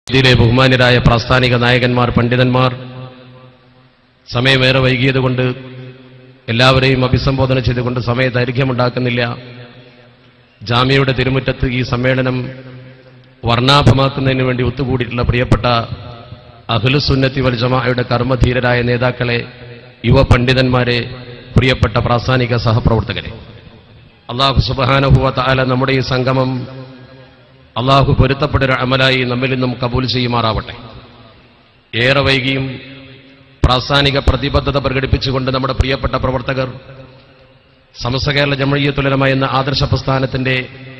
ഇതിലെ ബഹുമാന്യരായ പ്രാസ്ഥാനിക നായകന്മാർ പണ്ഡിതന്മാർ സമയമേറെ വൈകിയതുകൊണ്ട് എല്ലാവരെയും അഭിസംബോധന ചെയ്തുകൊണ്ട് സമയ ദൈർഘ്യമുണ്ടാക്കുന്നില്ല ജാമ്യയുടെ തിരുമുറ്റത്ത് ഈ സമ്മേളനം വർണ്ണാഭമാക്കുന്നതിന് വേണ്ടി ഒത്തുകൂടിയിട്ടുള്ള പ്രിയപ്പെട്ട അഖിലുസുന്നത്തി വൽ ജമാഅയുടെ കർമ്മധീരരായ നേതാക്കളെ യുവ പണ്ഡിതന്മാരെ പ്രിയപ്പെട്ട പ്രാസ്ഥാനിക സഹപ്രവർത്തകരെ അള്ളാഹു സുബഹാനഹുവ താല നമ്മുടെ ഈ സംഗമം അള്ളാഹു പൊരുത്തപ്പെട്ടൊരു അമലായി നമ്മിൽ നിന്നും കബൂൽ ചെയ്യുമാറാവട്ടെ ഏറെ വൈകിയും പ്രാസ്ഥാനിക പ്രതിബദ്ധത പ്രകടിപ്പിച്ചുകൊണ്ട് നമ്മുടെ പ്രിയപ്പെട്ട പ്രവർത്തകർ സമസ്ത കേരള ജമഴീയത്തുലമ എന്ന ആദർശ പ്രസ്ഥാനത്തിന്റെ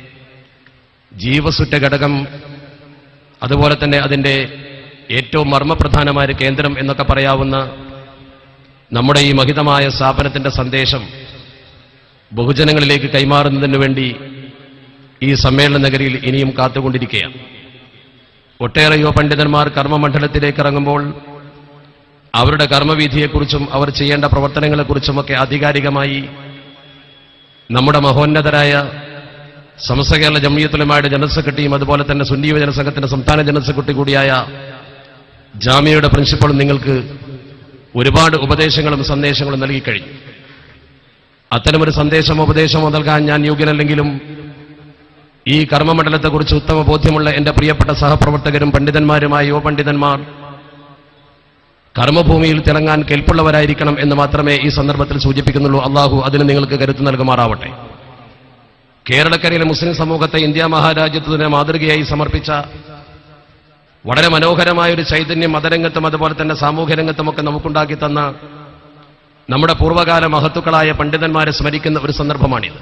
ജീവസുറ്റ ഘടകം അതുപോലെ തന്നെ അതിന്റെ ഏറ്റവും മർമ്മപ്രധാനമായ കേന്ദ്രം എന്നൊക്കെ പറയാവുന്ന നമ്മുടെ ഈ മഹിതമായ സ്ഥാപനത്തിന്റെ സന്ദേശം ബഹുജനങ്ങളിലേക്ക് കൈമാറുന്നതിന് വേണ്ടി ഈ സമ്മേളന നഗരിയിൽ ഇനിയും കാത്തുകൊണ്ടിരിക്കുകയാണ് ഒട്ടേറെ യുവ പണ്ഡിതന്മാർ കർമ്മമണ്ഡലത്തിലേക്ക് ഇറങ്ങുമ്പോൾ അവരുടെ കർമ്മവിധിയെക്കുറിച്ചും അവർ ചെയ്യേണ്ട പ്രവർത്തനങ്ങളെക്കുറിച്ചുമൊക്കെ ആധികാരികമായി നമ്മുടെ മഹോന്നതരായ സമസ്ത കേരള ജമിയത്തുലമായുടെ ജനറൽ സെക്രട്ടറിയും അതുപോലെ തന്നെ സുന്നി യുവജന സംഘത്തിന്റെ സംസ്ഥാന ജനറൽ സെക്രട്ടറി കൂടിയായ ജാമ്യയുടെ പ്രിൻസിപ്പളും നിങ്ങൾക്ക് ഒരുപാട് ഉപദേശങ്ങളും സന്ദേശങ്ങളും നൽകിക്കഴിഞ്ഞു അത്തരമൊരു സന്ദേശമോ ഉപദേശമോ നൽകാൻ ഞാൻ യോഗ്യനല്ലെങ്കിലും ഈ കർമ്മമണ്ഡലത്തെക്കുറിച്ച് ഉത്തമ ബോധ്യമുള്ള എന്റെ പ്രിയപ്പെട്ട സഹപ്രവർത്തകരും പണ്ഡിതന്മാരുമായ യുവ പണ്ഡിതന്മാർ കർമ്മഭൂമിയിൽ തിളങ്ങാൻ കെൽപ്പുള്ളവരായിരിക്കണം എന്ന് മാത്രമേ ഈ സന്ദർഭത്തിൽ സൂചിപ്പിക്കുന്നുള്ളൂ അള്ളാഹു അതിന് നിങ്ങൾക്ക് കരുത്ത് നൽകുമാറാവട്ടെ കേരളക്കരയിലെ മുസ്ലിം സമൂഹത്തെ ഇന്ത്യ മഹാരാജ്യത്തിന് മാതൃകയായി സമർപ്പിച്ച വളരെ മനോഹരമായ ഒരു ചൈതന്യം മതരംഗത്തും അതുപോലെ തന്നെ സാമൂഹ്യ രംഗത്തുമൊക്കെ നമുക്കുണ്ടാക്കി തന്ന നമ്മുടെ പൂർവ്വകാല മഹത്തുക്കളായ പണ്ഡിതന്മാരെ സ്മരിക്കുന്ന ഒരു സന്ദർഭമാണിത്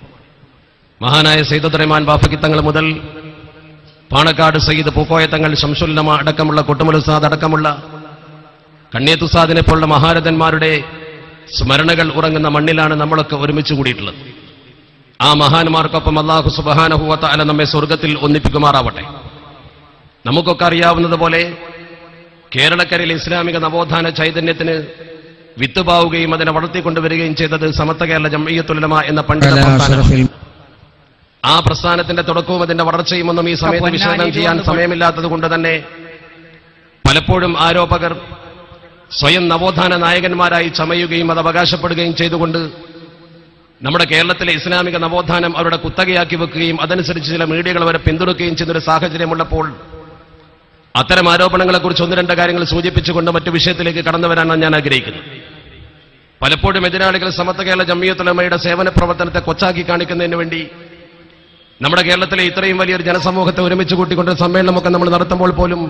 മഹാനായ സയ്യിദ് റഹ്മാൻ ബാഫക്കി തങ്ങൾ മുതൽ പാണക്കാട് സയ്യിദ് പൂക്കോയ തങ്ങൾ ശംസുല്ലമ അടക്കമുള്ള കൊട്ടുമുലുസാദ് അടക്കമുള്ള കണ്ണിയത്തുസാദിനെ പോലുള്ള മഹാരഥന്മാരുടെ സ്മരണകൾ ഉറങ്ങുന്ന മണ്ണിലാണ് നമ്മളൊക്കെ ഒരുമിച്ച് കൂടിയിട്ടുള്ളത് ആ മഹാന്മാർക്കൊപ്പം അള്ളാഹു സുബഹാനഹുവത്ത അല നമ്മെ സ്വർഗത്തിൽ ഒന്നിപ്പിക്കുമാറാവട്ടെ നമുക്കൊക്കെ അറിയാവുന്നതുപോലെ കേരളക്കരയിലെ ഇസ്ലാമിക നവോത്ഥാന ചൈതന്യത്തിന് വിത്തുപാവുകയും അതിനെ വളർത്തിക്കൊണ്ടുവരികയും ചെയ്തത് സമത്ത കേരള ജമയ്യത്തുലമ എന്ന പണ്ഡിത على പ്രസ്ഥാനമാണ്. أشرف ആ പ്രസ്ഥാനത്തിന്റെ തുടക്കവും അതിന്റെ വളർച്ചയും ഒന്നും ഈ സമയത്ത് വിശകലനം ചെയ്യാൻ സമയമില്ലാത്തത് കൊണ്ട് തന്നെ പലപ്പോഴും ആരോപകർ സ്വയം നവോത്ഥാന നായകന്മാരായി ചമയുകയും അത് അവകാശപ്പെടുകയും ചെയ്തുകൊണ്ട് നമ്മുടെ കേരളത്തിലെ ഇസ്ലാമിക നവോത്ഥാനം അവരുടെ കുത്തകയാക്കി വെക്കുകയും അതനുസരിച്ച് ചില മീഡിയകൾ അവരെ പിന്തുണയ്ക്കുകയും ചെയ്യുന്നൊരു സാഹചര്യമുള്ളപ്പോൾ അത്തരം ആരോപണങ്ങളെക്കുറിച്ച് ഒന്ന് രണ്ട് കാര്യങ്ങൾ സൂചിപ്പിച്ചുകൊണ്ട് മറ്റു വിഷയത്തിലേക്ക് കടന്നു വരാനാണ് ഞാൻ ആഗ്രഹിക്കുന്നത് പലപ്പോഴും എതിരാളികൾ സമത്വ കേരള ജമ്മിയത്തുലമയുടെ സേവന പ്രവർത്തനത്തെ കൊച്ചാക്കി കാണിക്കുന്നതിന് വേണ്ടി നമ്മുടെ കേരളത്തിലെ ഇത്രയും വലിയൊരു ജനസമൂഹത്തെ ഒരുമിച്ച് കൂട്ടിക്കൊണ്ട് സമ്മേളനമൊക്കെ നമ്മൾ നടത്തുമ്പോൾ പോലും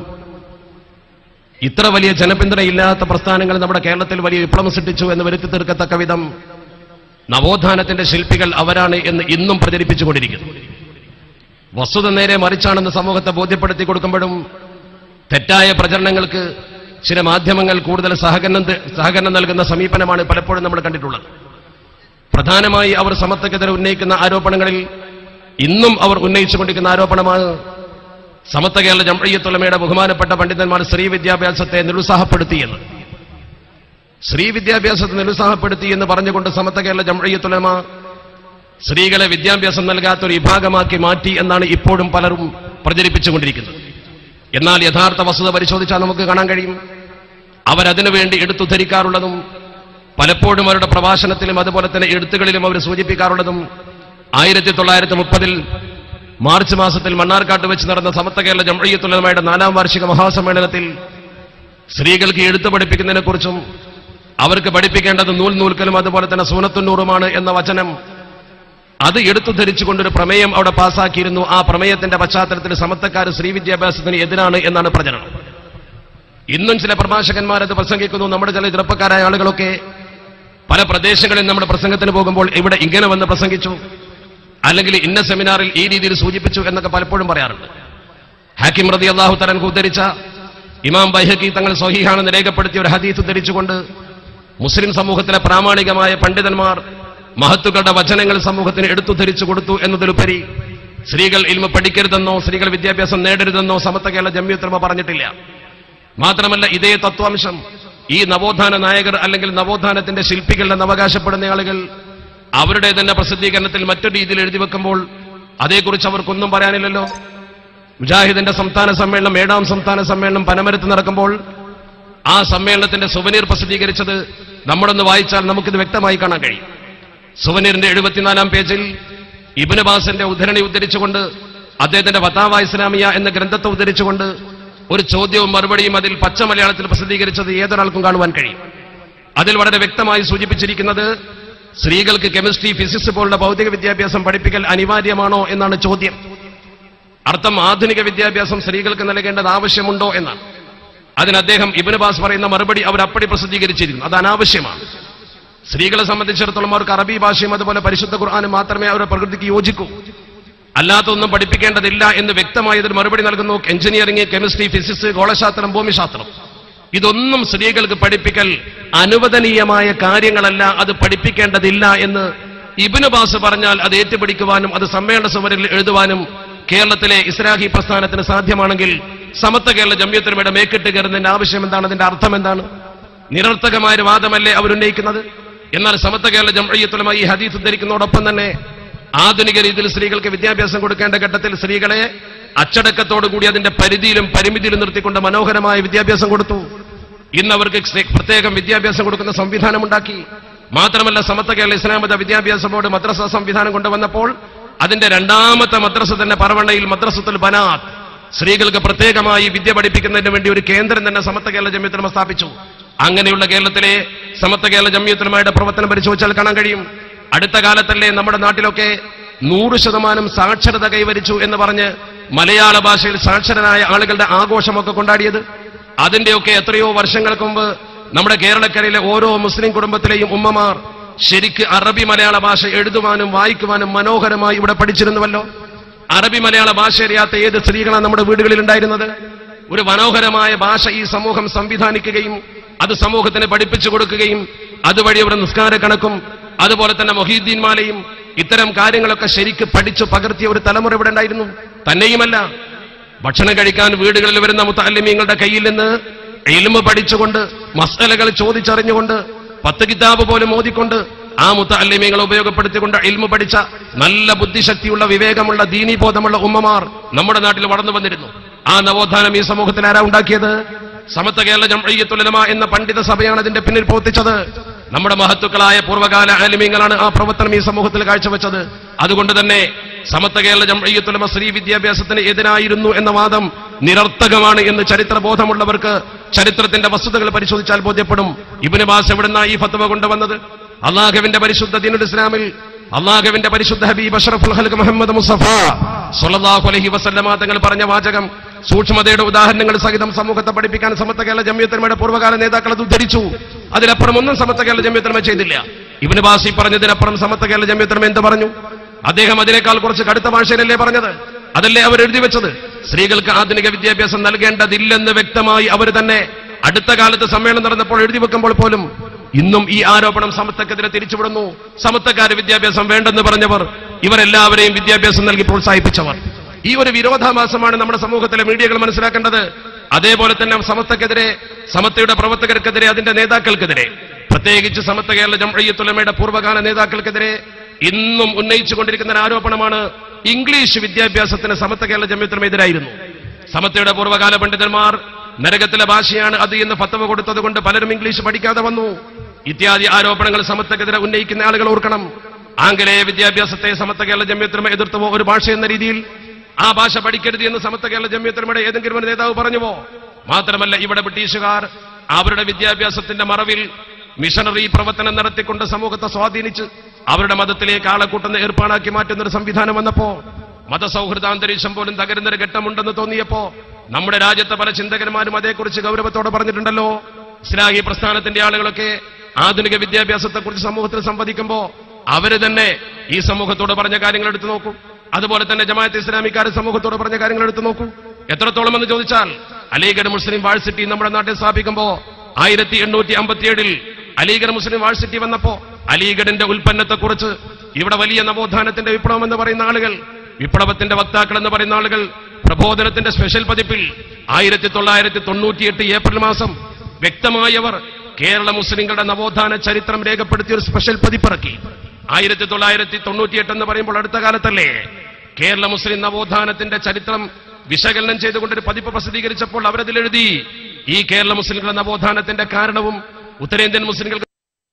ഇത്ര വലിയ ജനപിന്തുണയില്ലാത്ത പ്രസ്ഥാനങ്ങൾ നമ്മുടെ കേരളത്തിൽ വലിയ വിപ്ലവം സൃഷ്ടിച്ചു എന്ന് വരുത്തി തീർക്കത്തക്ക വിധം നവോത്ഥാനത്തിന്റെ ശില്പികൾ അവരാണ് എന്ന് ഇന്നും പ്രചരിപ്പിച്ചുകൊണ്ടിരിക്കുന്നു വസ്തുത നേരെ മറിച്ചാണെന്ന് സമൂഹത്തെ ബോധ്യപ്പെടുത്തി കൊടുക്കുമ്പോഴും തെറ്റായ പ്രചരണങ്ങൾക്ക് ചില മാധ്യമങ്ങൾ കൂടുതൽ സഹകരണം ത- സഹകരണം നൽകുന്ന സമീപനമാണ് പലപ്പോഴും നമ്മൾ കണ്ടിട്ടുള്ളത് പ്രധാനമായി അവർ സമത്വക്കെതിരെ ഉന്നയിക്കുന്ന ആരോപണങ്ങളിൽ ഇന്നും അവർ ഉന്നയിച്ചുകൊണ്ടിരിക്കുന്ന ആരോപണമാണ് സമത്വ കേരള ജംഴയ്യത്തുലമയുടെ ബഹുമാനപ്പെട്ട പണ്ഡിതന്മാർ സ്ത്രീ വിദ്യാഭ്യാസത്തെ നിരുത്സാഹപ്പെടുത്തിയെന്ന് സ്ത്രീ വിദ്യാഭ്യാസത്തെ നിരുത്സാഹപ്പെടുത്തി എന്ന് പറഞ്ഞുകൊണ്ട് സമത്വ കേരള ജംഴയ്യത്തുലമ സ്ത്രീകളെ വിദ്യാഭ്യാസം നൽകാത്തൊരു വിഭാഗമാക്കി മാറ്റി എന്നാണ് ഇപ്പോഴും പലരും പ്രചരിപ്പിച്ചുകൊണ്ടിരിക്കുന്നത് എന്നാൽ യഥാർത്ഥ വസ്തുത പരിശോധിച്ചാൽ നമുക്ക് കാണാൻ കഴിയും അവരതിനു വേണ്ടി എടുത്തുദ്ധരിക്കാറുള്ളതും പലപ്പോഴും അവരുടെ പ്രഭാഷണത്തിലും അതുപോലെ തന്നെ എഴുത്തുകളിലും അവർ സൂചിപ്പിക്കാറുള്ളതും ആയിരത്തി തൊള്ളായിരത്തി മുപ്പതിൽ മാർച്ച് മാസത്തിൽ മണ്ണാർക്കാട്ട് വെച്ച് നടന്ന സമത്വ കേരള ജംഴയ്യത്തുലമയുടെ നാലാം വാർഷിക മഹാസമ്മേളനത്തിൽ സ്ത്രീകൾക്ക് എഴുത്ത് പഠിപ്പിക്കുന്നതിനെക്കുറിച്ചും അവർക്ക് പഠിപ്പിക്കേണ്ടത് നൂൽ നൂൽക്കലും അതുപോലെ തന്നെ സൂനത്തുന്നൂറുമാണ് എന്ന വചനം അത് എടുത്തുദ്ധരിച്ചുകൊണ്ടൊരു പ്രമേയം അവിടെ പാസാക്കിയിരുന്നു ആ പ്രമേയത്തിന്റെ പശ്ചാത്തലത്തിൽ സമത്വക്കാർ സ്ത്രീ വിദ്യാഭ്യാസത്തിന് എതിരാണ് എന്നാണ് പ്രചരണം ഇന്നും ചില പ്രഭാഷകന്മാർ അത് പ്രസംഗിക്കുന്നു നമ്മുടെ ചില ചെറുപ്പക്കാരായ ആളുകളൊക്കെ പല പ്രദേശങ്ങളിൽ നമ്മുടെ പ്രസംഗത്തിന് പോകുമ്പോൾ ഇവിടെ ഇങ്ങനെ വന്ന് പ്രസംഗിച്ചു അല്ലെങ്കിൽ ഇന്ന സെമിനാറിൽ ഈ രീതിയിൽ സൂചിപ്പിച്ചു എന്നൊക്കെ പലപ്പോഴും പറയാറുണ്ട് ഹാക്കിം റതി അള്ളാഹു തലൻ ഉദ്ധരിച്ച ഇമാം ബൈഹക്കി തങ്ങൾ സ്വഹീഹാണെന്ന് രേഖപ്പെടുത്തിയ ഒരു ഹദീസ് ഉദ്ധരിച്ചുകൊണ്ട് മുസ്ലിം സമൂഹത്തിലെ പ്രാമാണികമായ പണ്ഡിതന്മാർ മഹത്തുക്കളുടെ വചനങ്ങൾ സമൂഹത്തിന് എടുത്തുദ്ധരിച്ചു കൊടുത്തു എന്നതിലുപരി സ്ത്രീകൾ ഇൽമ പഠിക്കരുതെന്നോ സ്ത്രീകൾ വിദ്യാഭ്യാസം നേടരുതെന്നോ സമത്വ കേരള ജമ്മിയുത്രമ പറഞ്ഞിട്ടില്ല മാത്രമല്ല ഇതേ തത്വാംശം ഈ നവോത്ഥാന നായകർ അല്ലെങ്കിൽ നവോത്ഥാനത്തിന്റെ ശില്പികൾ എന്ന് അവകാശപ്പെടുന്ന ആളുകൾ അവരുടെ തന്നെ പ്രസിദ്ധീകരണത്തിൽ മറ്റൊരു രീതിയിൽ എഴുതി വെക്കുമ്പോൾ അതേക്കുറിച്ച് അവർക്കൊന്നും പറയാനില്ലല്ലോ മുജാഹിദിന്റെ സംസ്ഥാന സമ്മേളനം ഏഴാം സംസ്ഥാന സമ്മേളനം പനമരത്ത് നടക്കുമ്പോൾ ആ സമ്മേളനത്തിന്റെ സുവനീർ പ്രസിദ്ധീകരിച്ചത് നമ്മളൊന്ന് വായിച്ചാൽ നമുക്കിത് വ്യക്തമായി കാണാൻ കഴിയും സുവനീറിന്റെ എഴുപത്തിനാലാം പേജിൽ ഇബിന് ബാസിന്റെ ഉദ്ധരണി ഉദ്ധരിച്ചുകൊണ്ട് അദ്ദേഹത്തിന്റെ വത്താവ ഇസ്ലാമിയ എന്ന ഗ്രന്ഥത്തെ ഉദ്ധരിച്ചുകൊണ്ട് ഒരു ചോദ്യവും മറുപടിയും അതിൽ പച്ച മലയാളത്തിൽ പ്രസിദ്ധീകരിച്ചത് ഏതൊരാൾക്കും കാണുവാൻ കഴിയും അതിൽ വളരെ വ്യക്തമായി സൂചിപ്പിച്ചിരിക്കുന്നത് സ്ത്രീകൾക്ക് കെമിസ്ട്രി ഫിസിക്സ് പോലുള്ള ഭൗതിക വിദ്യാഭ്യാസം പഠിപ്പിക്കൽ അനിവാര്യമാണോ എന്നാണ് ചോദ്യം അർത്ഥം ആധുനിക വിദ്യാഭ്യാസം സ്ത്രീകൾക്ക് നൽകേണ്ടത് ആവശ്യമുണ്ടോ എന്നാണ് അതിന് അദ്ദേഹം ഇബിന് ബാസ് പറയുന്ന മറുപടി അവർ അപ്പടി പ്രസിദ്ധീകരിച്ചിരിക്കുന്നു അത് അനാവശ്യമാണ് സ്ത്രീകളെ സംബന്ധിച്ചിടത്തോളം അവർക്ക് അറബി ഭാഷയും അതുപോലെ പരിശുദ്ധ ഖുർആാനും മാത്രമേ അവരുടെ പ്രകൃതിക്ക് യോജിക്കൂ അല്ലാത്തൊന്നും പഠിപ്പിക്കേണ്ടതില്ല എന്ന് വ്യക്തമായി ഇതിന് മറുപടി നൽകുന്നു എഞ്ചിനീയറിംഗ് കെമിസ്ട്രി ഫിസിക്സ് ഗോളശാസ്ത്രം ഭൂമിശാസ്ത്രം ഇതൊന്നും സ്ത്രീകൾക്ക് പഠിപ്പിക്കൽ അനുവദനീയമായ കാര്യങ്ങളല്ല അത് പഠിപ്പിക്കേണ്ടതില്ല എന്ന് ഇബിന് ബാസ് പറഞ്ഞാൽ അത് ഏറ്റുപിടിക്കുവാനും അത് സമ്മേളന സുവരിൽ എഴുതുവാനും കേരളത്തിലെ ഇസ്രാഹി പ്രസ്ഥാനത്തിന് സാധ്യമാണെങ്കിൽ സമത്വ കേരള ജമ്യത്തിനുമയുടെ മേക്കിട്ട് കയറുന്നതിന്റെ ആവശ്യം എന്താണ് അതിന്റെ അർത്ഥം എന്താണ് നിരർത്ഥകമായ ഒരു വാദമല്ലേ അവരുന്നയിക്കുന്നത് എന്നാൽ സമത്വ കേരള ജംഅയ്യത്തുലമ ഈ ഹദീസ് ഉദ്ധരിക്കുന്നതോടൊപ്പം തന്നെ ആധുനിക രീതിയിൽ സ്ത്രീകൾക്ക് വിദ്യാഭ്യാസം കൊടുക്കേണ്ട ഘട്ടത്തിൽ സ്ത്രീകളെ അച്ചടക്കത്തോടുകൂടി അതിന്റെ പരിധിയിലും പരിമിതിയിലും നിർത്തിക്കൊണ്ട് മനോഹരമായ വിദ്യാഭ്യാസം കൊടുത്തു ഇന്ന് അവർക്ക് സ്ത്രീ- പ്രത്യേകം വിദ്യാഭ്യാസം കൊടുക്കുന്ന സംവിധാനമുണ്ടാക്കി മാത്രമല്ല സമത്വ കേരള ഇസ്ലാമത വിദ്യാഭ്യാസ ബോർഡ് മദ്രസ സംവിധാനം കൊണ്ടുവന്നപ്പോൾ അതിന്റെ രണ്ടാമത്തെ മദ്രസ തന്നെ പറവണ്ണയിൽ മദ്രസത്തുൽ ബനാത്ത് സ്ത്രീകൾക്ക് പ്രത്യേകമായി വിദ്യ പഠിപ്പിക്കുന്നതിന് വേണ്ടി ഒരു കേന്ദ്രം തന്നെ സമത്വ കേരള ജമ്യത്തിലമ സ്ഥാപിച്ചു അങ്ങനെയുള്ള കേരളത്തിലെ സമത്വ കേരള ജമ്യത്തിലമയുടെ പ്രവർത്തനം പരിശോധിച്ചാൽ കാണാൻ കഴിയും അടുത്ത കാലത്തല്ലേ നമ്മുടെ നാട്ടിലൊക്കെ നൂറ് ശതമാനം സാക്ഷരത കൈവരിച്ചു എന്ന് പറഞ്ഞ് മലയാള ഭാഷയിൽ സാക്ഷരനായ ആളുകളുടെ ആഘോഷമൊക്കെ കൊണ്ടാടിയത് അതിന്റെയൊക്കെ എത്രയോ വർഷങ്ങൾക്ക് മുമ്പ് നമ്മുടെ കേരളക്കരയിലെ ഓരോ മുസ്ലിം കുടുംബത്തിലെയും ഉമ്മമാർ ശരിക്ക് അറബി മലയാള ഭാഷ എഴുതുവാനും വായിക്കുവാനും മനോഹരമായി ഇവിടെ പഠിച്ചിരുന്നുവല്ലോ അറബി മലയാള ഭാഷ അറിയാത്ത ഏത് സ്ത്രീകളാണ് നമ്മുടെ വീടുകളിൽ ഉണ്ടായിരുന്നത് ഒരു മനോഹരമായ ഭാഷ ഈ സമൂഹം സംവിധാനിക്കുകയും അത് സമൂഹത്തിന് പഠിപ്പിച്ചു കൊടുക്കുകയും അതുവഴി അവരുടെ നിസ്കാര കണക്കും അതുപോലെ തന്നെ മൊഹീദ്ദീൻ മാലയും ഇത്തരം കാര്യങ്ങളൊക്കെ ശരിക്ക് പഠിച്ചു പകർത്തിയ ഒരു തലമുറ ഇവിടെ ഉണ്ടായിരുന്നു തന്നെയുമല്ല ഭക്ഷണം കഴിക്കാൻ വീടുകളിൽ വരുന്ന മുത്തല്ലിമീങ്ങളുടെ കയ്യിൽ നിന്ന് എലുമ പഠിച്ചുകൊണ്ട് മസലകൾ ചോദിച്ചറിഞ്ഞുകൊണ്ട് പത്ത് കിതാബ് പോലും ഓതിക്കൊണ്ട് ആ മുത്തല്ലിമീങ്ങളെ ഉപയോഗപ്പെടുത്തിക്കൊണ്ട് എൽമ പഠിച്ച നല്ല ബുദ്ധിശക്തിയുള്ള വിവേകമുള്ള ദീനീബോധമുള്ള ഉമ്മമാർ നമ്മുടെ നാട്ടിൽ വളർന്നു വന്നിരുന്നു ആ നവോത്ഥാനം ഈ സമൂഹത്തിൽ ആരാ ഉണ്ടാക്കിയത് സമത്വ കേരള ജംഅയ്യത്തുലമ എന്ന പണ്ഡിത സഭയാണ് അതിന്റെ പിന്നിൽ പ്രവർത്തിച്ചത് നമ്മുടെ മഹത്തുക്കളായ പൂർവ്വകാല ആലിമീങ്ങളാണ് ആ പ്രവർത്തനം ഈ സമൂഹത്തിൽ കാഴ്ചവെച്ചത് അതുകൊണ്ട് തന്നെ സമത്വ കേരള ജംഅയ്യത്തുലമ സ്ത്രീ വിദ്യാഭ്യാസത്തിന് എതിരായിരുന്നു എന്ന വാദം നിരർത്ഥകമാണ് എന്ന് ചരിത്ര ബോധമുള്ളവർക്ക് ചരിത്രത്തിന്റെ വസ്തുതകൾ പരിശോധിച്ചാൽ ബോധ്യപ്പെടും ഇബിന് ബാസ് എവിടുന്ന ഈ ഫത്വ കൊണ്ടുവന്നത് അള്ളാഹുവിന്റെ പരിശുദ്ധ ദീനുൽ ഇസ്ലാമിൽ അള്ളാഹുവിന്റെ പരിശുദ്ധ ഹബീബ് അഷ്റഫുൽ ഹൽക്ക് മുഹമ്മദ് മുസഫ സല്ലല്ലാഹു അലൈഹി വസല്ലമ തങ്ങൾ പറഞ്ഞ വാചകം സൂക്ഷ്മതയുടെ ഉദാഹരണങ്ങൾ സഹിതം സമൂഹത്തെ പഠിപ്പിക്കാൻ സമത്വ കേരള ജമ്യത്തിന്മയുടെ പൂർവ്വകാല നേതാക്കൾ അത് ഉദ്ധരിച്ചു അതിലപ്പുറം ഒന്നും സമത്വ കേരള ജമ്യത്തിന്മ ചെയ്തില്ല ഇബിന് ബാസി പറഞ്ഞതിനപ്പുറം സമത്വ കേരള ജമ്യത്തിന്മ എന്ത് പറഞ്ഞു അദ്ദേഹം അതിനേക്കാൾ കുറച്ച് കടുത്ത ഭാഷയിലല്ലേ പറഞ്ഞത് അതല്ലേ അവർ എഴുതി വെച്ചത് സ്ത്രീകൾക്ക് ആധുനിക വിദ്യാഭ്യാസം നൽകേണ്ടതില്ലെന്ന് വ്യക്തമായി അവർ തന്നെ അടുത്ത കാലത്ത് സമ്മേളനം നടന്നപ്പോൾ എഴുതി വെക്കുമ്പോൾ പോലും ഇന്നും ഈ ആരോപണം സമത്വക്കെതിരെ തിരിച്ചുവിടുന്നു സമത്വക്കാര് വിദ്യാഭ്യാസം വേണ്ടെന്ന് പറഞ്ഞവർ ഇവരെല്ലാവരെയും വിദ്യാഭ്യാസം നൽകി പ്രോത്സാഹിപ്പിച്ചവർ ഈ ഒരു വിരോധാഭാസമാണ് നമ്മുടെ സമൂഹത്തിലെ മീഡിയകൾ മനസ്സിലാക്കേണ്ടത് അതേപോലെ തന്നെ സമത്വക്കെതിരെ സമത്വയുടെ പ്രവർത്തകർക്കെതിരെ അതിന്റെ നേതാക്കൾക്കെതിരെ പ്രത്യേകിച്ച് സമത്വ കേരള ജംഅയ്യത്തുലമയുടെ പൂർവ്വകാല നേതാക്കൾക്കെതിരെ ഇന്നും ഉന്നയിച്ചുകൊണ്ടിരിക്കുന്ന ഒരു ആരോപണമാണ് ഇംഗ്ലീഷ് വിദ്യാഭ്യാസത്തിന് സമത്വ കേരള ജമ്യത്തിനുമെതിരായിരുന്നു സമത്വയുടെ പൂർവ്വകാല പണ്ഡിതന്മാർ നരകത്തിലെ ഭാഷയാണ് അത് എന്ന് ഫത്തവ കൊടുത്തത് കൊണ്ട് പലരും ഇംഗ്ലീഷ് പഠിക്കാതെ വന്നു ഇത്യാദി ആരോപണങ്ങൾ സമത്വക്കെതിരെ ഉന്നയിക്കുന്ന ആളുകൾ ഓർക്കണം ആംഗലേയ വിദ്യാഭ്യാസത്തെ സമത്വ കേരള ജമ്യത്തിനുമ എതിർത്തുവോ ഒരു ഭാഷ എന്ന രീതിയിൽ ആ ഭാഷ പഠിക്കരുത് എന്ന് സമത്വ കേരള ജമ്യത്തിനുമയുടെ ഏതെങ്കിലും ഒരു നേതാവ് പറഞ്ഞുവോ മാത്രമല്ല ഇവിടെ ബ്രിട്ടീഷുകാർ അവരുടെ വിദ്യാഭ്യാസത്തിന്റെ മറവിൽ മിഷണറി പ്രവർത്തനം നടത്തിക്കൊണ്ട് സമൂഹത്തെ സ്വാധീനിച്ച് അവരുടെ മതത്തിലേക്ക് ആളെ കൂട്ടുന്ന ഏർപ്പാടാക്കി മാറ്റുന്ന ഒരു സംവിധാനം വന്നപ്പോ മതസൗഹൃദാന്തരീക്ഷം പോലും തകരുന്നൊരു ഘട്ടമുണ്ടെന്ന് തോന്നിയപ്പോ നമ്മുടെ രാജ്യത്തെ പല ചിന്തകന്മാരും അതേക്കുറിച്ച് ഗൗരവത്തോടെ പറഞ്ഞിട്ടുണ്ടല്ലോ ഇസ്ലാഹി പ്രസ്ഥാനത്തിന്റെ ആളുകളൊക്കെ ആധുനിക വിദ്യാഭ്യാസത്തെക്കുറിച്ച് സമൂഹത്തിൽ സംവദിക്കുമ്പോ അവര് തന്നെ ഈ സമൂഹത്തോട് പറഞ്ഞ കാര്യങ്ങൾ എടുത്തു നോക്കൂ അതുപോലെ തന്നെ ജമാഅത്ത് ഇസ്ലാമിക്കാർ സമൂഹത്തോട് പറഞ്ഞ കാര്യങ്ങൾ എടുത്തു നോക്കൂ എത്രത്തോളം എന്ന് ചോദിച്ചാൽ അലീഗഡ് മുസ്ലിം വാഴ്സിറ്റി നമ്മുടെ നാട്ടിൽ സ്ഥാപിക്കുമ്പോ ആയിരത്തി എണ്ണൂറ്റി അമ്പത്തിയേഴിൽ അലീഗഡ് മുസ്ലിം വാഴ്സിറ്റി വന്നപ്പോ അലീഗഡിന്റെ ഉൽപ്പന്നത്തെക്കുറിച്ച് ഇവിടെ വലിയ നവോത്ഥാനത്തിന്റെ വിപ്ലവം എന്ന് പറയുന്ന ആളുകൾ വിപ്ലവത്തിന്റെ വക്താക്കൾ എന്ന് പറയുന്ന ആളുകൾ പ്രബോധനത്തിന്റെ സ്പെഷ്യൽ പതിപ്പിൽ ആയിരത്തി തൊള്ളായിരത്തി തൊണ്ണൂറ്റിയെട്ട് ഏപ്രിൽ മാസം വ്യക്തമായവർ കേരള മുസ്ലിങ്ങളുടെ നവോത്ഥാന ചരിത്രം രേഖപ്പെടുത്തിയ ഒരു സ്പെഷ്യൽ പതിപ്പിറക്കി ആയിരത്തി തൊള്ളായിരത്തി തൊണ്ണൂറ്റിയെട്ട് എന്ന് പറയുമ്പോൾ അടുത്ത കാലത്തല്ലേ കേരള മുസ്ലിം നവോത്ഥാനത്തിന്റെ ചരിത്രം വിശകലനം ചെയ്തുകൊണ്ടൊരു പതിപ്പ് പ്രസിദ്ധീകരിച്ചപ്പോൾ അവരതിലെഴുതി ഈ കേരള മുസ്ലിംകളുടെ നവോത്ഥാനത്തിന്റെ കാരണവും ഉത്തരേന്ത്യൻ മുസ്ലിംകൾക്ക്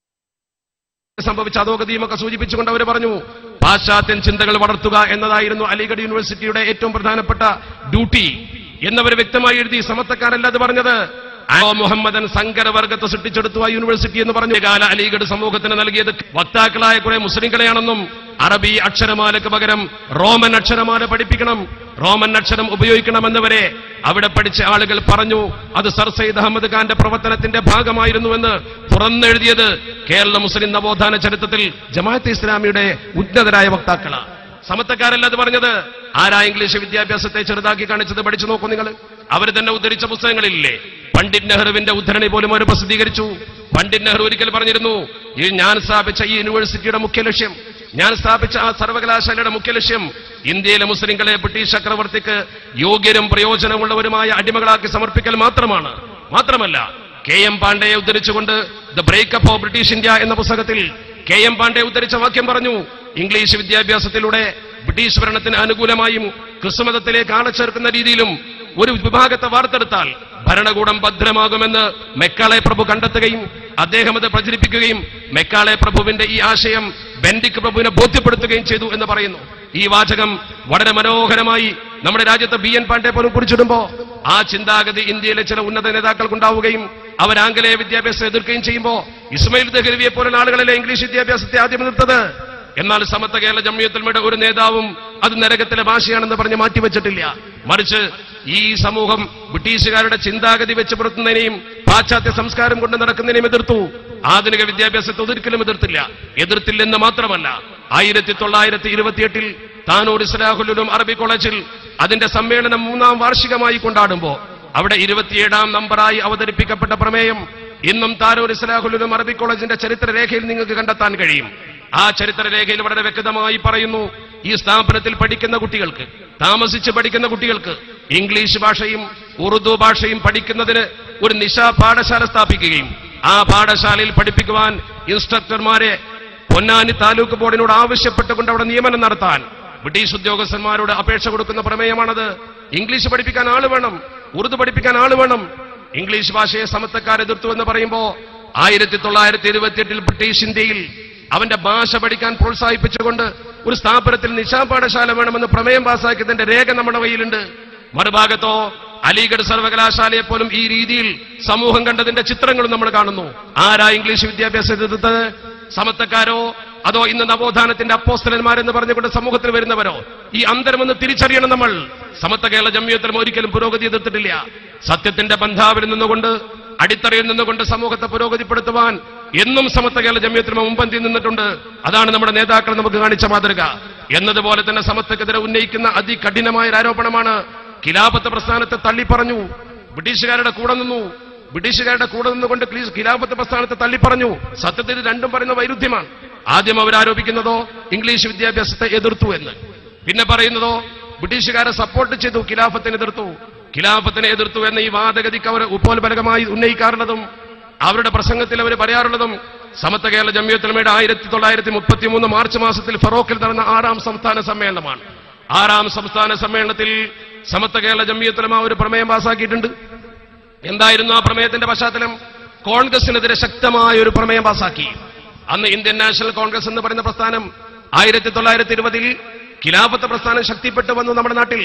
സംഭവിച്ച അധോഗതിയും ഒക്കെ സൂചിപ്പിച്ചുകൊണ്ട് അവർ പറഞ്ഞു പാശ്ചാത്യൻ ചിന്തകൾ വളർത്തുക എന്നതായിരുന്നു അലിഗഡ് യൂണിവേഴ്സിറ്റിയുടെ ഏറ്റവും പ്രധാനപ്പെട്ട ഡ്യൂട്ടി എന്നവർ വ്യക്തമായി എഴുതി സമത്തക്കാരല്ല അത് പറഞ്ഞത് ആ മുഹമ്മദൻ സങ്കരവർഗത്തെ സൃഷ്ടിച്ചെടുത്തു ആ യൂണിവേഴ്സിറ്റി എന്ന് പറഞ്ഞു കാല അലിഗഡ് സമൂഹത്തിന് നൽകിയത് വക്താക്കളായ കുറെ മുസ്ലിങ്ങളെയാണെന്നും അറബി അക്ഷരമാലയ്ക്ക് പകരം റോമൻ അക്ഷരമാല പഠിപ്പിക്കണം റോമൻ അക്ഷരം ഉപയോഗിക്കണമെന്ന് അവിടെ പഠിച്ച ആളുകൾ പറഞ്ഞു അത് സർ സയ്യിദ് അഹമ്മദ് ഖാന്റെ പ്രവർത്തനത്തിന്റെ ഭാഗമായിരുന്നുവെന്ന് തുറന്നെഴുതിയത് കേരള മുസ്ലിം നവോത്ഥാന ചരിത്രത്തിൽ ജമാഅത്തെ ഇസ്ലാമിയുടെ ഉന്നതരായ വക്താക്കളാണ് സമത്തക്കാരല്ല അത് പറഞ്ഞത് ആരാ ഇംഗ്ലീഷ് വിദ്യാഭ്യാസത്തെ ചെറുതാക്കി കാണിച്ചത് പഠിച്ചു നോക്കൂ നിങ്ങൾ അവർ തന്നെ ഉദ്ധരിച്ച പുസ്തകങ്ങളില്ലേ പണ്ഡിറ്റ് നെഹ്റുവിന്റെ ഉദ്ധരണി പോലും അവർ പ്രസിദ്ധീകരിച്ചു പണ്ഡിറ്റ് നെഹ്റു ഒരിക്കൽ പറഞ്ഞിരുന്നു ഈ ഞാൻ സ്ഥാപിച്ച ഈ യൂണിവേഴ്സിറ്റിയുടെ മുഖ്യ ലക്ഷ്യം ഞാൻ സ്ഥാപിച്ച ആ സർവകലാശാലയുടെ മുഖ്യ ലക്ഷ്യം ഇന്ത്യയിലെ മുസ്ലിങ്ങളെ ബ്രിട്ടീഷ് ചക്രവർത്തിക്ക് യോഗ്യരും പ്രയോജനമുള്ളവരുമായ അടിമകളാക്കി സമർപ്പിക്കൽ മാത്രമാണ് മാത്രമല്ല കെ എം പാണ്ഡെയെ ഉദ്ധരിച്ചുകൊണ്ട് the breakup of British India എന്ന പുസ്തകത്തിൽ കെ എം പാണ്ഡെ ഉദ്ധരിച്ച വാക്യം പറഞ്ഞു ഇംഗ്ലീഷ് വിദ്യാഭ്യാസത്തിലൂടെ ബ്രിട്ടീഷ് ഭരണത്തിന് അനുകൂലമായും ക്രിസ്തുമതത്തിലേക്ക് ആളച്ചേർക്കുന്ന രീതിയിലും ഒരു വിഭാഗത്തെ വാർത്തെടുത്താൽ ഭരണകൂടം ഭദ്രമാകുമെന്ന് മെക്കാളെ പ്രഭു കണ്ടെത്തുകയും അദ്ദേഹം അത് പ്രചരിപ്പിക്കുകയും മെക്കാളെ പ്രഭുവിന്റെ ഈ ആശയം ബെൻഡിക് പ്രഭുവിനെ ബോധ്യപ്പെടുത്തുകയും ചെയ്തു എന്ന് പറയുന്നു ഈ വാചകം വളരെ മനോഹരമായി നമ്മുടെ രാജ്യത്ത് ബി എൻ പാണ്ഡെ പോലും കുറിച്ചിടുമ്പോ ആ ചിന്താഗതി ഇന്ത്യയിലെ ചില ഉന്നത നേതാക്കൾക്കുണ്ടാവുകയും അവർ ആംഗലേയ വിദ്യാഭ്യാസം എതിർക്കുകയും ചെയ്യുമ്പോൾ ഇസ്മയിൽ ദഹ്ലവിയെ പോലുള്ള ആളുകളെ ഇംഗ്ലീഷ് വിദ്യാഭ്യാസത്തെ ആദ്യം എതിർത്തത് എന്നാൽ സമത്വ കേരള ജമ്മിയത്തിൽമയുടെ ഒരു നേതാവും അത് നരകത്തിലെ ഭാഷയാണെന്ന് പറഞ്ഞ് മാറ്റിവെച്ചിട്ടില്ല മറിച്ച് ഈ സമൂഹം ബ്രിട്ടീഷുകാരുടെ ചിന്താഗതി വെച്ച് പുറത്തുന്നതിനെയും പാശ്ചാത്യ സംസ്കാരം കൊണ്ട് നടക്കുന്നതിനെയും എതിർത്തു ആധുനിക വിദ്യാഭ്യാസത്തെ ഒരിക്കലും എതിർത്തില്ല എതിർത്തില്ലെന്ന് മാത്രമല്ല ആയിരത്തി തൊള്ളായിരത്തി ഇരുപത്തിയെട്ടിൽ താനൂർ ഇസ്ലാഹുലും അറബി കോളേജിൽ അതിന്റെ സമ്മേളനം മൂന്നാം വാർഷികമായി കൊണ്ടാടുമ്പോ അവിടെ ഇരുപത്തിയേഴാം നമ്പറായി അവതരിപ്പിക്കപ്പെട്ട പ്രമേയം ഇന്നും താനൂർ ഇസ്ലാഹുലും അറബി കോളേജിന്റെ ചരിത്രരേഖയിൽ നിങ്ങൾക്ക് കണ്ടെത്താൻ കഴിയും ആ ചരിത്രരേഖയിൽ വളരെ വ്യക്തമായി പറയുന്നു ഈ സ്ഥാപനത്തിൽ പഠിക്കുന്ന കുട്ടികൾക്ക് താമസിച്ച് പഠിക്കുന്ന കുട്ടികൾക്ക് ഇംഗ്ലീഷ് ഭാഷയും ഉറുദു ഭാഷയും പഠിക്കുന്നതിന് ഒരു നിശാ പാഠശാല സ്ഥാപിക്കുകയും ആ പാഠശാലയിൽ പഠിപ്പിക്കുവാൻ ഇൻസ്ട്രക്ടർമാരെ പൊന്നാനി താലൂക്ക് ബോർഡിനോട് ആവശ്യപ്പെട്ടുകൊണ്ട് അവിടെ നിയമനം നടത്താൻ ബ്രിട്ടീഷ് ഉദ്യോഗസ്ഥന്മാരോട് അപേക്ഷ കൊടുക്കുന്ന പ്രമേയമാണത് ഇംഗ്ലീഷ് പഠിപ്പിക്കാൻ ആള് വേണം ഉറുദു പഠിപ്പിക്കാൻ ആള് വേണം ഇംഗ്ലീഷ് ഭാഷയെ സമത്വക്കാർ എതിർത്തു എന്ന് പറയുമ്പോ ആയിരത്തി തൊള്ളായിരത്തി ഇരുപത്തിയെട്ടിൽ ബ്രിട്ടീഷ് ഇന്ത്യയിൽ അവന്റെ ഭാഷ പഠിക്കാൻ പ്രോത്സാഹിപ്പിച്ചുകൊണ്ട് ഒരു സ്ഥാപനത്തിൽ നിശാ പാഠശാല വേണമെന്ന് പ്രമേയം പാസാക്കിയതിന്റെ രേഖ നമ്മുടെ കയ്യിലുണ്ട് മറുഭാഗത്തോ അലിഗഡ് സർവകലാശാലയെ പോലും ഈ രീതിയിൽ സമൂഹം കണ്ടതിന്റെ ചിത്രങ്ങളും നമ്മൾ കാണുന്നു ആരാ ഇംഗ്ലീഷ് വിദ്യാഭ്യാസം എതിർത്തത് സമത്വക്കാരോ അതോ ഇന്ന് നവോത്ഥാനത്തിന്റെ അപ്പോസ്തലന്മാരെന്ന് പറഞ്ഞുകൊണ്ട് സമൂഹത്തിൽ വരുന്നവരോ ഈ അന്തരമെന്ന് തിരിച്ചറിയണം നമ്മൾ സമത്വ കേരള ജമ്മിയത്തിലും ഒരിക്കലും പുരോഗതി എതിർത്തിട്ടില്ല സത്യത്തിന്റെ ബന്ധാവിൽ നിന്നുകൊണ്ട് അടിത്തറയിൽ നിന്നുകൊണ്ട് സമൂഹത്തെ പുരോഗതിപ്പെടുത്തുവാൻ എന്നും സമത്വ കേരള ജമ്മിയത്തിന് മുമ്പന്തി നിന്നിട്ടുണ്ട് അതാണ് നമ്മുടെ നേതാക്കൾ നമുക്ക് കാണിച്ച മാതൃക എന്നതുപോലെ തന്നെ സമത്വക്കെതിരെ ഉന്നയിക്കുന്ന അതികഠിനമായ ഒരു ആരോപണമാണ് ഖിലാഫത്ത് പ്രസ്ഥാനത്തെ തള്ളിപ്പറഞ്ഞു ബ്രിട്ടീഷുകാരുടെ കൂടെ നിന്നു ബ്രിട്ടീഷുകാരുടെ കൂടെ നിന്നുകൊണ്ട് ക്ലീ- ഖിലാഫത്ത് പ്രസ്ഥാനത്തെ തള്ളിപ്പറഞ്ഞു സത്യത്തിൽ ഇത് രണ്ടും പറയുന്ന വൈരുദ്ധ്യമാണ് ആദ്യം അവർ ആരോപിക്കുന്നതോ ഇംഗ്ലീഷ് വിദ്യാഭ്യാസത്തെ എതിർത്തു എന്ന് പിന്നെ പറയുന്നതോ ബ്രിട്ടീഷുകാരെ സപ്പോർട്ട് ചെയ്തു ഖിലാഫത്തിനെ എതിർത്തു ഖിലാഫത്തിനെ എതിർത്തു എന്ന ഈ വാദഗതിക്ക് അവർ ഉപ്പോത്ബലകമായി ഉന്നയിക്കാറുള്ളതും അവരുടെ പ്രസംഗത്തിൽ അവർ പറയാറുള്ളതും സമത്വ കേരള ജമ്മിയത്തിലമയുടെ ആയിരത്തി തൊള്ളായിരത്തി മുപ്പത്തി മൂന്ന് മാർച്ച് മാസത്തിൽ ഫറോക്കിൽ നടന്ന ആറാം സംസ്ഥാന സമ്മേളനമാണ് ആറാം സംസ്ഥാന സമ്മേളനത്തിൽ സമത്വ കേരള ജമ്മിയത്തിലമ ഒരു പ്രമേയം പാസാക്കിയിട്ടുണ്ട് എന്തായിരുന്നു ആ പ്രമേയത്തിന്റെ പശ്ചാത്തലം കോൺഗ്രസിനെതിരെ ശക്തമായ ഒരു പ്രമേയം പാസാക്കി അന്ന് ഇന്ത്യൻ നാഷണൽ കോൺഗ്രസ് എന്ന് പറയുന്ന പ്രസ്ഥാനം ആയിരത്തി തൊള്ളായിരത്തി ഇരുപതിൽ ഖിലാഫത്ത് പ്രസ്ഥാനം ശക്തിപ്പെട്ടു വന്നു നമ്മുടെ നാട്ടിൽ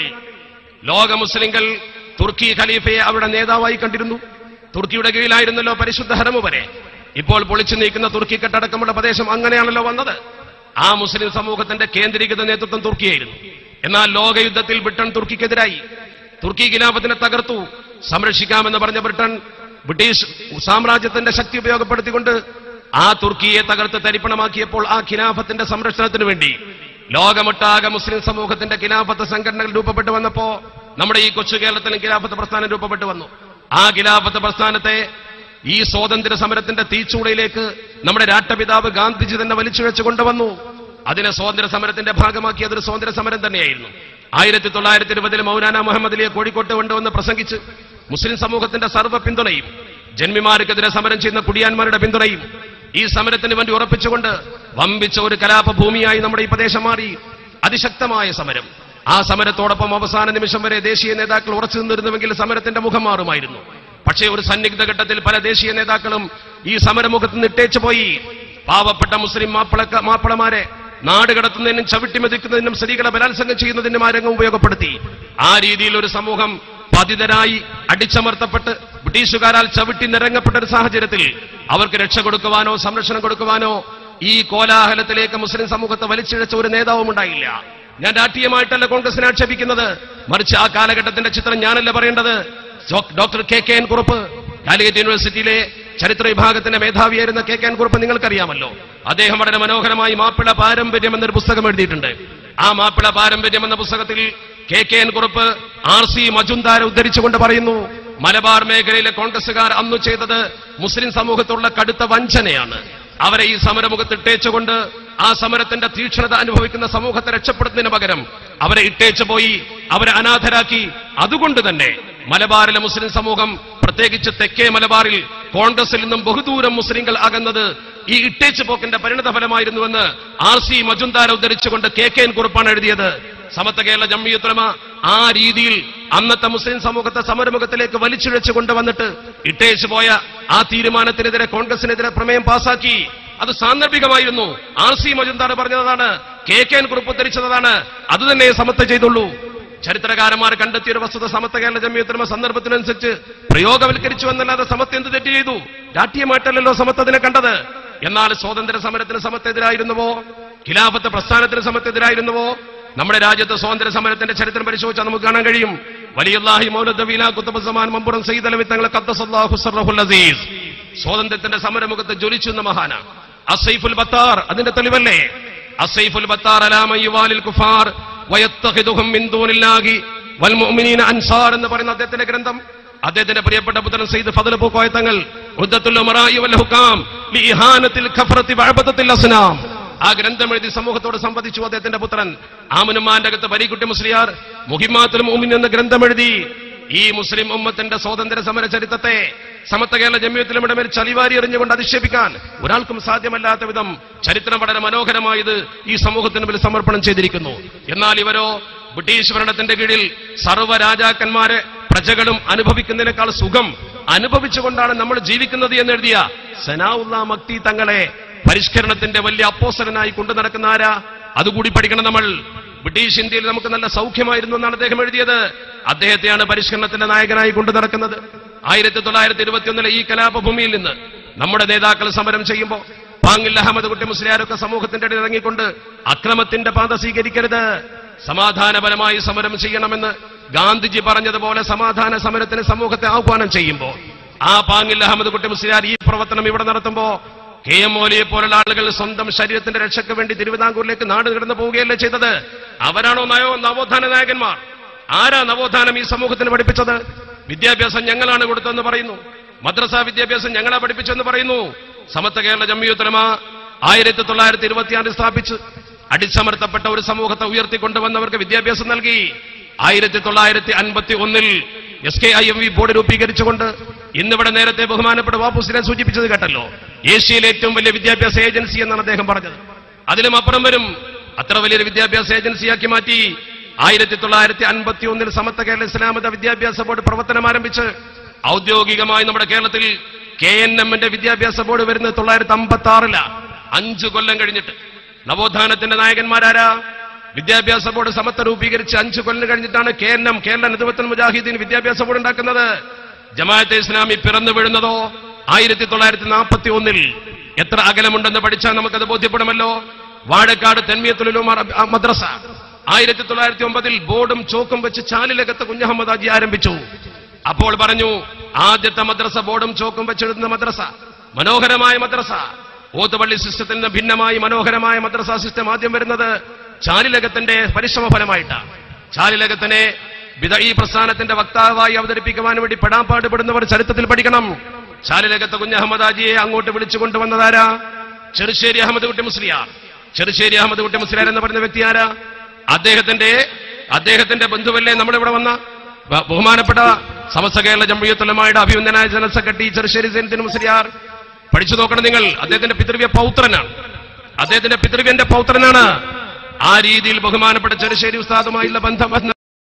ലോക മുസ്ലിങ്ങൾ തുർക്കി ഖലീഫയെ അവരുടെ നേതാവായി കണ്ടിരുന്നു തുർക്കിയുടെ കീഴിലായിരുന്നല്ലോ പരിശുദ്ധ ഹരമു വരെ ഇപ്പോൾ പൊളിച്ചു നീക്കുന്ന തുർക്കി കെട്ടടക്കമുള്ള പ്രദേശം അങ്ങനെയാണല്ലോ വന്നത് ആ മുസ്ലിം സമൂഹത്തിന്റെ കേന്ദ്രീകൃത നേതൃത്വം തുർക്കിയായിരുന്നു എന്നാൽ ലോകയുദ്ധത്തിൽ ബ്രിട്ടൻ തുർക്കിക്കെതിരായി തുർക്കി ഖിലാഫത്തിനെ തകർത്തു സംരക്ഷിക്കാമെന്ന് പറഞ്ഞ ബ്രിട്ടൻ ബ്രിട്ടീഷ് സാമ്രാജ്യത്തിന്റെ ശക്തി ഉപയോഗപ്പെടുത്തിക്കൊണ്ട് ആ തുർക്കിയെ തകർത്ത് തരിപ്പണമാക്കിയപ്പോൾ ആ ഖിലാഫത്തിന്റെ സംരക്ഷണത്തിന് വേണ്ടി ലോകമൊട്ടാകെ മുസ്ലിം സമൂഹത്തിന്റെ ഖിലാഫത്ത് സംഘടനകൾ രൂപപ്പെട്ടു വന്നപ്പോ നമ്മുടെ ഈ കൊച്ചു കേരളത്തിലും ഖിലാഫത്ത് പ്രസ്ഥാനം രൂപപ്പെട്ടു വന്നു ആ ഖിലാഫത്ത് പ്രസ്ഥാനത്തെ ഈ സ്വാതന്ത്ര്യ സമരത്തിന്റെ തീച്ചൂളയിലേക്ക് നമ്മുടെ രാഷ്ട്രപിതാവ് ഗാന്ധിജി തന്നെ വലിച്ചുവെച്ച് കൊണ്ടുവന്നു അതിനെ സ്വാതന്ത്ര്യ സമരത്തിന്റെ ഭാഗമാക്കി അതൊരു സ്വാതന്ത്ര്യ സമരം തന്നെയായിരുന്നു ആയിരത്തി തൊള്ളായിരത്തി ഇരുപതിൽ മൗലാന മുഹമ്മദ് അലിയെ കോഴിക്കോട്ട് കൊണ്ടുവന്ന് പ്രസംഗിച്ച് മുസ്ലിം സമൂഹത്തിന്റെ സർവ്വ പിന്തുണയും ജന്മിമാർക്കെതിരെ സമരം ചെയ്യുന്ന കുടിയാന്മാരുടെ പിന്തുണയും ഈ സമരത്തിന് വേണ്ടി ഉറപ്പിച്ചുകൊണ്ട് വമ്പിച്ച ഒരു കലാപഭൂമിയായി നമ്മുടെ ഈ പ്രദേശം മാറി അതിശക്തമായ സമരം ആ സമരത്തോടൊപ്പം അവസാന നിമിഷം വരെ ദേശീയ നേതാക്കൾ ഉറച്ചു നിന്നിരുന്നുവെങ്കിൽ സമരത്തിന്റെ മുഖം മാറുമായിരുന്നു പക്ഷേ ഒരു സന്നിഗ്ധ ഘട്ടത്തിൽ പല ദേശീയ നേതാക്കളും ഈ സമരമുഖത്ത് നിന്ന് ഇട്ടേച്ചു പോയി പാവപ്പെട്ട മുസ്ലിം മാപ്പിളക്ക മാപ്പിളമാരെ നാട് കടത്തുന്നതിനും ചവിട്ടിമെതിക്കുന്നതിനും സ്ത്രീകളെ ബലാത്സംഗം ചെയ്യുന്നതിനും ആ രംഗം ഉപയോഗപ്പെടുത്തി ആ രീതിയിൽ ഒരു സമൂഹം പതിതരായി അടിച്ചമർത്തപ്പെട്ട് ബ്രിട്ടീഷുകാരാൽ ചവിട്ടി നിരങ്ങപ്പെട്ട ഒരു സാഹചര്യത്തിൽ അവർക്ക് രക്ഷ കൊടുക്കുവാനോ സംരക്ഷണം കൊടുക്കുവാനോ ഈ കോലാഹലത്തിലേക്ക് മുസ്ലിം സമൂഹത്തെ വലിച്ചിഴച്ച ഒരു നേതാവും ഉണ്ടായില്ല ഞാൻ രാഷ്ട്രീയമായിട്ടല്ല കോൺഗ്രസിനെ ആക്ഷേപിക്കുന്നത് മറിച്ച് ആ കാലഘട്ടത്തിന്റെ ചിത്രം ഞാനല്ല പറയേണ്ടത് ഡോ- doctor K K N Kurup Calicut യൂണിവേഴ്സിറ്റിയിലെ ചരിത്ര വിഭാഗത്തിന്റെ മേധാവിയായിരുന്ന കെ കെ എൻ കുറുപ്പ് നിങ്ങൾക്കറിയാമല്ലോ അദ്ദേഹം വളരെ മനോഹരമായി മാപ്പിള പാരമ്പര്യം എന്നൊരു പുസ്തകം എഴുതിയിട്ടുണ്ട് ആ മാപ്പിള പാരമ്പര്യം എന്ന പുസ്തകത്തിൽ K K N Kurup R C മജുംദാരെ ഉദ്ധരിച്ചുകൊണ്ട് പറയുന്നു മലബാർ മേഖലയിലെ കോൺഗ്രസുകാർ അന്നു ചെയ്തത് മുസ്ലിം സമൂഹത്തുള്ള കടുത്ത വഞ്ചനയാണ് അവരെ ഈ സമരമുഖത്ത് ഇട്ടേച്ചുകൊണ്ട് ആ സമരത്തിന്റെ തീക്ഷണത അനുഭവിക്കുന്ന സമൂഹത്തെ രക്ഷപ്പെടുന്നതിന് പകരം അവരെ ഇട്ടേച്ചു പോയി അവരെ അനാഥരാക്കി അതുകൊണ്ട് തന്നെ മലബാറിലെ മുസ്ലിം സമൂഹം പ്രത്യേകിച്ച് തെക്കേ മലബാറിൽ കോൺഗ്രസിൽ നിന്നും ബഹുദൂരം മുസ്ലിങ്ങൾ അകന്നത് ഈ ഇട്ടേച്ചു പോക്കിന്റെ പരിണത ഫലമായിരുന്നുവെന്ന് ആർ സി മജുംദാര ഉദ്ധരിച്ചുകൊണ്ട് കെ കെ എൻ കുറിപ്പാണ് എഴുതിയത് സമത്ത കേരള ജമ്മിയുത്തലമ ആ രീതിയിൽ അന്നത്തെ മുസ്ലിം സമൂഹത്തെ സമരമുഖത്തിലേക്ക് വലിച്ചിഴച്ചു കൊണ്ടുവന്നിട്ട് ഇട്ടേച്ചു പോയ ആ തീരുമാനത്തിനെതിരെ കോൺഗ്രസിനെതിരെ പ്രമേയം പാസാക്കി അത് സാന്ദർഭികമായിരുന്നു ആർ സി മജുംദാർ പറഞ്ഞതാണ് കെ കെ എൻ കുറിപ്പ് ഉദ്ധരിച്ചതാണ് അത് തന്നെ സമത്ത ചെയ്തുള്ളൂ ചരിത്രകാരന്മാർ കണ്ടെത്തിയ ഒരു വസ്തുത സമത്ത കേരള ജമ്മിയത്തിനുമ സന്ദർഭത്തിനനുസരിച്ച് പ്രയോഗവൽക്കരിച്ചു എന്നല്ലാതെ സമത്ത് എന്ത് തെറ്റ് ചെയ്തു രാഷ്ട്രീയമായിട്ടല്ലല്ലോ സമത്ത് അതിനെ കണ്ടത് എന്നാൽ സ്വാതന്ത്ര്യ സമരത്തിന് സമത്തെതിരായിരുന്നുവോ ഖിലാഫത്ത് പ്രസ്ഥാനത്തിന് സമത്തെതിരായിരുന്നുവോ നമ്മുടെ രാജ്യത്ത് സ്വാതന്ത്ര്യ സമരത്തിന്റെ ചരിത്രം പരിശോധിച്ചാൽ നമുക്ക് കാണാൻ കഴിയും വലിയല്ലാഹി മൗലദ്ദീന കുത്തബുസമാൻ മമ്പുറം സയ്യിദ് അലവി തങ്ങളെ ഖദ്ദസല്ലാഹു സർറഹുൽ അസീസ് സ്വാതന്ത്ര്യത്തിന്റെ സമരമുഖത്ത് ജ്വലിച്ചു എന്ന മഹാന അസൈഫുൽ ബത്താർ അതിന്റെ തെളിവല്ലേ അസൈഫുൽ ബത്താർ അലാമ യുവാലിൽ കുഫാർ വയത്തഹിദുഹും മിൻ ദൂനില്ലാഹി വൽ മുഅ്മിനീന അൻസാർ എന്ന് പറയുന്ന അദ്ദേഹത്തിന്റെ ഗ്രന്ഥം അദ്ദേഹത്തിന്റെ പ്രിയപ്പെട്ട പുത്രൻ സയ്യിദ് ഫضل പൂക്കോയ തങ്ങൾ ഉദ്ദത്തുൽ ഉമറായി വൽ ഹുകാം ലി ഇഹാനത്തിൽ ഖഫറത്തി വഅബദത്തിൽ അസ്നാം ആ ഗ്രന്ഥം എഴുതി സമൂഹത്തോട് സംവദിച്ചു അദ്ദേഹത്തിന്റെ പുത്രൻ ആമനുമാന്റെ അകത്ത് ബരീക്കുട്ടി മുസ്ലിയാർ മുഹിമാത്തുൽ മുഅ്മിൻ എന്ന ഗ്രന്ഥം എഴുതി ഈ മുസ്ലിം ഉമ്മത്തിന്റെ സ്വാതന്ത്ര്യ സമര ചരിത്രത്തെ സമത്വ കേരള ജമ്മിയത്തിലും ഇടമേൽ ചളിവാരി എറിഞ്ഞുകൊണ്ട് അധിക്ഷേപിക്കാൻ ഒരാൾക്കും സാധ്യമല്ലാത്ത വിധം ചരിത്രം വളരെ മനോഹരമായത് ഈ സമൂഹത്തിന് മുമ്പിൽ സമർപ്പണം ചെയ്തിരിക്കുന്നു എന്നാൽ ഇവരോ ബ്രിട്ടീഷ് ഭരണത്തിന്റെ കീഴിൽ സർവ്വ രാജാക്കന്മാരെ പ്രജകളും അനുഭവിക്കുന്നതിനേക്കാൾ സുഖം അനുഭവിച്ചുകൊണ്ടാണ് നമ്മൾ ജീവിക്കുന്നത് എന്നെഴുതിയ സനാഉല്ല മക്തി തങ്ങളെ പരിഷ്കരണത്തിന്റെ വലിയ അപ്പോസരനായി കൊണ്ടു നടക്കുന്ന ആരാ അതുകൂടി പഠിക്കണം നമ്മൾ ബ്രിട്ടീഷ് ഇന്ത്യയിൽ നമുക്ക് നല്ല സൗഖ്യമായിരുന്നു എന്നാണ് അദ്ദേഹം എഴുതിയത് അദ്ദേഹത്തെയാണ് പരിഷ്കരണത്തിന്റെ നായകനായി കൊണ്ടു നടക്കുന്നത് ആയിരത്തി തൊള്ളായിരത്തി ഇരുപത്തിയൊന്നിലെ ഈ കലാപഭൂമിയിൽ നിന്ന് നമ്മുടെ നേതാക്കൾ സമരം ചെയ്യുമ്പോൾ പാങ്ങിൽ അഹമ്മദ് കുട്ടി മുസ്ലിയാരൊക്കെ സമൂഹത്തിന്റെ ഇടയിൽ ഇറങ്ങിക്കൊണ്ട് അക്രമത്തിന്റെ പാത സ്വീകരിക്കരുത് സമാധാനപരമായി സമരം ചെയ്യണമെന്ന് ഗാന്ധിജി പറഞ്ഞതുപോലെ സമാധാന സമരത്തിന് സമൂഹത്തെ ആഹ്വാനം ചെയ്യുമ്പോൾ ആ പാങ്ങിൽ അഹമ്മദ് കുട്ടി മുസ്ലിയാർ ഈ പ്രവർത്തനം ഇവിടെ നടത്തുമ്പോ കെ എം മോലിയെ പോലുള്ള ആളുകൾ സ്വന്തം ശരീരത്തിന്റെ രക്ഷയ്ക്ക് വേണ്ടി തിരുവിതാംകൂറിലേക്ക് നാട് കടന്നു പോവുകയല്ലേ ചെയ്തത് അവരാണോ നയോ നവോത്ഥാന നായകന്മാർ ആരാ നവോത്ഥാനം ഈ സമൂഹത്തിന് പഠിപ്പിച്ചത് വിദ്യാഭ്യാസം ഞങ്ങളാണ് കൊടുത്തതെന്ന് പറയുന്നു മദ്രസ വിദ്യാഭ്യാസം ഞങ്ങളാ പഠിപ്പിച്ചെന്ന് പറയുന്നു സമത്വ കേരള ജമ്മിയുത്തലമ ആയിരത്തി തൊള്ളായിരത്തി ഇരുപത്തിയാറിൽ സ്ഥാപിച്ച് അടിച്ചമർത്തപ്പെട്ട ഒരു സമൂഹത്തെ ഉയർത്തിക്കൊണ്ടുവന്നവർക്ക് വിദ്യാഭ്യാസം നൽകി ആയിരത്തി തൊള്ളായിരത്തി അൻപത്തി ഒന്നിൽ S K I M V board രൂപീകരിച്ചുകൊണ്ട് ഇന്നിവിടെ നേരത്തെ ബഹുമാനപ്പെട്ട വാപ്പുസിനെ സൂചിപ്പിച്ചത് കേട്ടല്ലോ ഏഷ്യയിലെ ഏറ്റവും വലിയ വിദ്യാഭ്യാസ ഏജൻസി എന്നാണ് അദ്ദേഹം പറഞ്ഞത് അതിലും അപ്പുറം വരും അത്ര വലിയൊരു വിദ്യാഭ്യാസ ഏജൻസിയാക്കി മാറ്റി ആയിരത്തി തൊള്ളായിരത്തി അൻപത്തി ഒന്നിൽ സമത്വ കേരള ഇസ്ലാമത വിദ്യാഭ്യാസ ബോർഡ് പ്രവർത്തനം ആരംഭിച്ച് ഔദ്യോഗികമായി നമ്മുടെ കേരളത്തിൽ കെ എൻ എമ്മിന്റെ വിദ്യാഭ്യാസ ബോർഡ് വരുന്നത് തൊള്ളായിരത്തി അമ്പത്തി ആറിലാ അഞ്ചു കൊല്ലം കഴിഞ്ഞിട്ട് നവോത്ഥാനത്തിന്റെ നായകന്മാരാരാ വിദ്യാഭ്യാസ ബോർഡ് സമത്വ രൂപീകരിച്ച് അഞ്ചു കൊല്ലം കഴിഞ്ഞിട്ടാണ് കെ എൻ എം കേരള നിതുവത്തൻ മുജാഹിദീൻ വിദ്യാഭ്യാസ ബോർഡ് ഉണ്ടാക്കുന്നത് ജമാഅത്തെ ഇസ്ലാമി പിറന്നു വീഴുന്നതോ ആയിരത്തി തൊള്ളായിരത്തി നാൽപ്പത്തി ഒന്നിൽ എത്ര അകലമുണ്ടെന്ന് പഠിച്ചാൽ നമുക്കത് ബോധ്യപ്പെടുമല്ലോ വാഴക്കാട് തെന്മിയത്തുലും മദ്രസ ആയിരത്തി തൊള്ളായിരത്തി ഒമ്പതിൽ ബോർഡും ചോക്കും വെച്ച് ചാലിലകത്ത് കുഞ്ഞഹമ്മദ് ആജി ആരംഭിച്ചു അപ്പോൾ പറഞ്ഞു ആദ്യത്തെ മദ്രസ ബോർഡും ചോക്കും വെച്ചെഴുതുന്ന മദ്രസ മനോഹരമായ മദ്രസ ഓത്തുപള്ളി സിസ്റ്റത്തിൽ നിന്ന് ഭിന്നമായി മനോഹരമായ മദ്രസ സിസ്റ്റം ആദ്യം വരുന്നത് ചാലിലകത്തിന്റെ പരിശ്രമ ഫലമായിട്ടാണ് ചാലിലകത്തിനെ വിധ ഈ പ്രസ്ഥാനത്തിന്റെ വക്താവായി അവതരിപ്പിക്കുവാൻ വേണ്ടി പെടാപ്പാടുപെടുന്നവർ ചരിത്രത്തിൽ പഠിക്കണം ചാലിലകത്ത് കുഞ്ഞഹമ്മദ് ആജിയെ അങ്ങോട്ട് വിളിച്ചു കൊണ്ടുവന്നതാരാ ചെറുശ്ശേരി അഹമ്മദ് കുട്ടി മുസ്ലിയാർ ചെറുശ്ശേരി അഹമ്മദ് കുട്ടി മുസ്ലിയാർ എന്ന് പറയുന്ന വ്യക്തി ആരാ അദ്ദേഹത്തിന്റെ അദ്ദേഹത്തിന്റെ ബന്ധുവല്ലേ നമ്മളിവിടെ വന്ന ബ- ബഹുമാനപ്പെട്ട സമസ്ത കേരള ജമ്മിയത്തുലമായുടെ അഭിനന്ദനായ ജനറൽ സെക്രട്ടറി ചെറുശ്ശേരി സൈനത്തിന് മുസ്ലിയാർ പഠിച്ചു നോക്കണം നിങ്ങൾ അദ്ദേഹത്തിന്റെ പിതൃവ്യ പൗത്രനാണ് അദ്ദേഹത്തിന്റെ പിതൃവ്യന്റെ പൗത്രനാണ് ആ രീതിയിൽ ബഹുമാനപ്പെട്ട ചെറുശ്ശേരി ഉസ്താദുമായുള്ള ബന്ധം